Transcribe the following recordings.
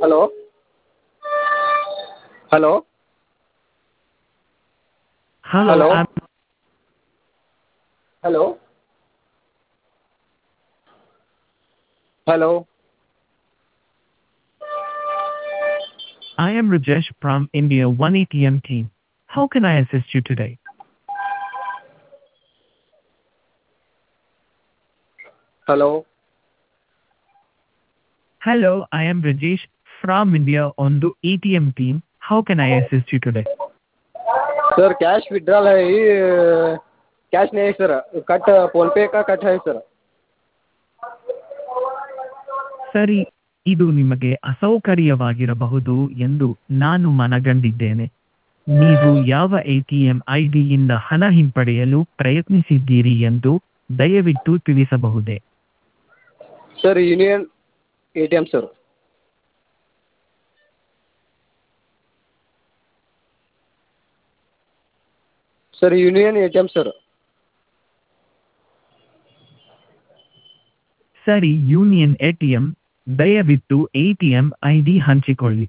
Hello hello Hello, Hello? I'm, hello hello I am Rajesh from India One ATM team. How can I assist you today? Hello Hello, I am Rajesh from India on the ATM team. How can I assist you today? Sir cash withdrawal है ये cash नहीं है sir cut phone पे का cut है sir ಸರಿ ಇದು ನಿಮಗೆ ಅಸೌಕರ್ಯವಾಗಿರಬಹುದು ಎಂದು ನಾನು ಮನಗಂಡಿದ್ದೇನೆ ನೀವು ಯಾವ ಎಟಿಎಂ ಐಡಿಯಿಂದ ಹಣ ಹಿಂಪಡೆಯಲು ಪ್ರಯತ್ನಿಸಿದ್ದೀರಿ ಎಂದು ದಯವಿಟ್ಟು ತಿಳಿಸಬಹುದೇ sir Union ATM sir sir Union ATM sir ಸರಿ ಯೂನಿಯನ್ ಎಟಿಎಂ ದಯವಿಟ್ಟು ಎಟಿಎಂ ಐಡಿ ಹಂಚಿಕೊಳ್ಳಿ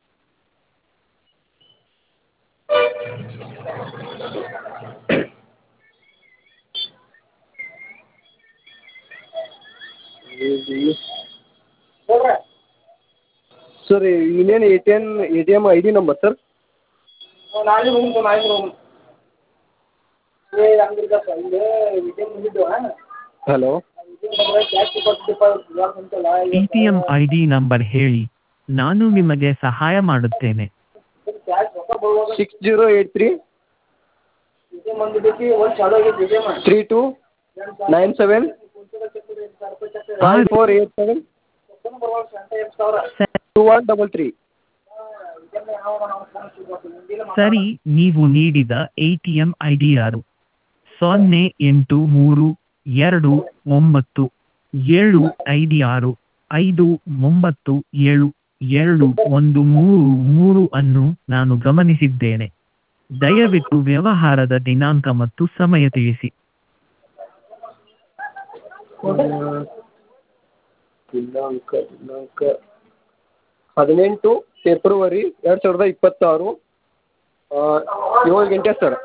sir Union ATM ATM ID number sir hello ATM ID number ಹೇಳಿ ನಾನು ನಿಮಗೆ ಸಹಾಯ ಮಾಡುತ್ತೇನೆ six zero eight three three two nine seven five four eight seven two one double three ಸರಿ ನೀವು ನೀಡಿದ ಎಟಿಎಂ ಐಡಿ ಯಾರು ಸೊನ್ನೆ ಎಂಟು ಮೂರು ಎರಡು ಒಂಬತ್ತು ಏಳು ಐದು ಆರು ಐದು ಒಂಬತ್ತು ಏಳು ಎರಡು ಒಂದು ಮೂರು ಮೂರು ಅನ್ನು ನಾನು ಗಮನಿಸಿದ್ದೇನೆ ದಯವಿಟ್ಟು ವ್ಯವಹಾರದ ದಿನಾಂಕ ಮತ್ತು ಸಮಯ ತಿಳಿಸಿ ದಿನಾಂಕ ದಿನಾಂಕ ಹದಿನೆಂಟು ಫೆಬ್ರವರಿ ಎರಡು ಸಾವಿರದ ಇಪ್ಪತ್ತಾರು ಏಳು ಗಂಟೆ ಸರ್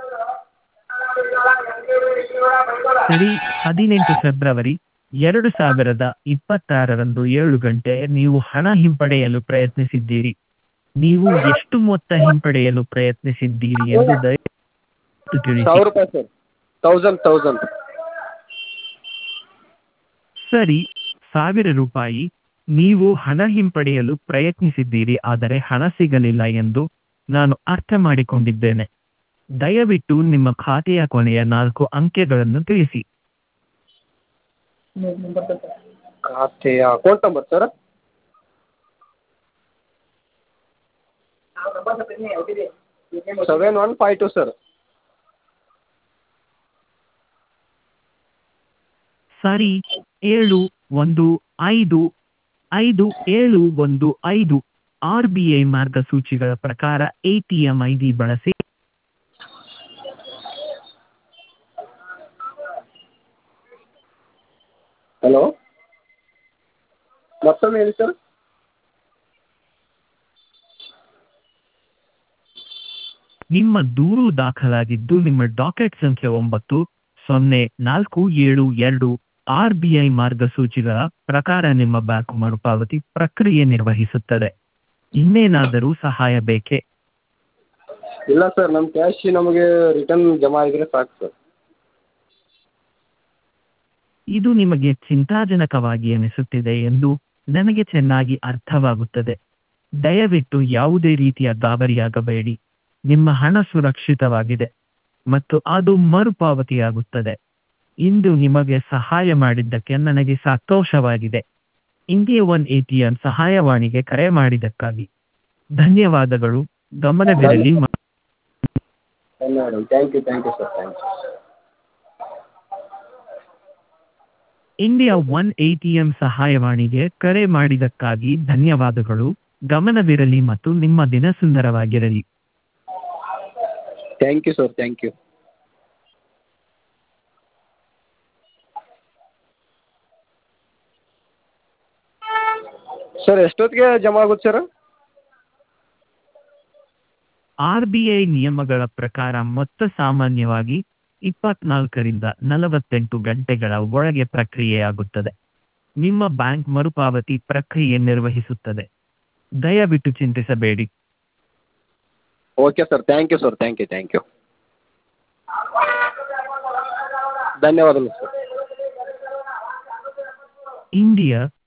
ಸರಿ ಹದಿನೆಂಟು ಫೆಬ್ರವರಿ ಎರಡು ಸಾವಿರದ ಇಪ್ಪತ್ತಾರರಂದು ಏಳು ಗಂಟೆ ನೀವು ಹಣ ಹಿಂಪಡೆಯಲು ಪ್ರಯತ್ನಿಸಿದ್ದೀರಿ ನೀವು ಎಷ್ಟು ಮೊತ್ತ ಹಿಂಪಡೆಯಲು ಪ್ರಯತ್ನಿಸಿದ್ದೀರಿ ಎಂದು ದಯವಿಟ್ಟು ತಿಳಿಸಿ ಸಾವಿರ ರೂಪಾಯಿ ಸರ್ ತೌಸಂಡ್ ತೌಸಂಡ್ ಸರಿ ಸಾವಿರ ರೂಪಾಯಿ ನೀವು ಹಣ ಹಿಂಪಡೆಯಲು ಪ್ರಯತ್ನಿಸಿದ್ದೀರಿ ಆದರೆ ಹಣ ಸಿಗಲಿಲ್ಲ ಎಂದು ನಾನು ಅರ್ಥ ಮಾಡಿಕೊಂಡಿದ್ದೇನೆ ದಯವಿಟ್ಟು ನಿಮ್ಮ ಖಾತೆಯ ಕೊನೆಯ ನಾಲ್ಕು ಅಂಕೆಗಳನ್ನು ತಿಳಿಸಿ ಖಾತೆಯ account number sir seven one five two sir ಸರಿ ಏಳು ಒಂದು ಐದು ಐದು ಏಳು ಒಂದು ಐದು ಆರ್ ಬಿ ಐ ಮಾರ್ಗಸೂಚಿಗಳ ಪ್ರಕಾರ A T M I D ಬಳಸಿ ಹಲೋ ಮತ್ತೊಮ್ಮೆ ಹೇಳಿ ಸರ್ ನಿಮ್ಮ ದೂರು ದಾಖಲಾಗಿದ್ದು ನಿಮ್ಮ ಡಾಕೆಟ್ ಸಂಖ್ಯೆ ಒಂಬತ್ತು ಸೊನ್ನೆ ನಾಲ್ಕು ಏಳು ಎರಡು ಆರ್ ಬಿ ಐ ಮಾರ್ಗಸೂಚಿಗಳ ಪ್ರಕಾರ ನಿಮ್ಮ ಬ್ಯಾಂಕ್ ಮರುಪಾವತಿ ಪ್ರಕ್ರಿಯೆ ನಿರ್ವಹಿಸುತ್ತದೆ ಇನ್ನೇನಾದರೂ ಸಹಾಯ ಬೇಕೇ ಇಲ್ಲ ಸರ್ ನಮ್ಮ ಕ್ಯಾಶ್ ನಮಗೆ ರಿಟರ್ನ್ ಜಮಾ ಆಗಿದ್ರೆ ಸಾಕು ಸರ್ ಇದು ನಿಮಗೆ ಚಿಂತಾಜನಕವಾಗಿ ಅನಿಸುತ್ತಿದೆ ಎಂದು ನನಗೆ ಚೆನ್ನಾಗಿ ಅರ್ಥವಾಗುತ್ತದೆ ದಯವಿಟ್ಟು ಯಾವುದೇ ರೀತಿಯ ಗಾಬರಿಯಾಗಬೇಡಿ ನಿಮ್ಮ ಹಣ ಸುರಕ್ಷಿತವಾಗಿದೆ ಮತ್ತು ಅದು ಮರುಪಾವತಿಯಾಗುತ್ತದೆ ಇಂದು ನಿಮಗೆ ಸಹಾಯ ಮಾಡಿದ್ದಕ್ಕೆ ನನಗೆ ಸಂತೋಷವಾಗಿದೆ ಇಂಡಿಯಾ ಒನ್ ಎಟಿಎಂ ಸಹಾಯವಾಣಿಗೆ ಕರೆ ಮಾಡಿದ್ದಕ್ಕಾಗಿ ಧನ್ಯವಾದಗಳು ಗಮನವಿರಲಿ ಮ- ಧನ್ಯವಾದಗಳು thank you thank you sir thank you India one ATM ಸಹಾಯವಾಣಿಗೆ ಕರೆ ಮಾಡಿದ್ದಕ್ಕಾಗಿ ಧನ್ಯವಾದಗಳು ಗಮನವಿರಲಿ ಮತ್ತು ನಿಮ್ಮ ದಿನ ಸುಂದರವಾಗಿರಲಿ thank you sir thank you sir ಎಷ್ಟೊತ್ತಿಗೆ ಜಮಾ ಆಗುತ್ತೆ ಸರ್ ಆರ್ ಬಿ ಐ ನಿಯಮಗಳ ಪ್ರಕಾರ ಮೊತ್ತ ಸಾಮಾನ್ಯವಾಗಿ ಇಪ್ಪತ್ನಾಲ್ಕರಿಂದ ನಲವತ್ತೆಂಟು ಗಂಟೆಗಳ ಒಳಗೆ ಪ್ರಕ್ರಿಯೆಯಾಗುತ್ತದೆ ನಿಮ್ಮ ಬ್ಯಾಂಕ್ ಮರುಪಾವತಿ ಪ್ರಕ್ರಿಯೆ ನಿರ್ವಹಿಸುತ್ತದೆ ದಯವಿಟ್ಟು ಚಿಂತಿಸಬೇಡಿ okay sir thank you sir thank you thank you ಧನ್ಯವಾದಗಳು ಸರ್ ಇಂಡಿಯಾ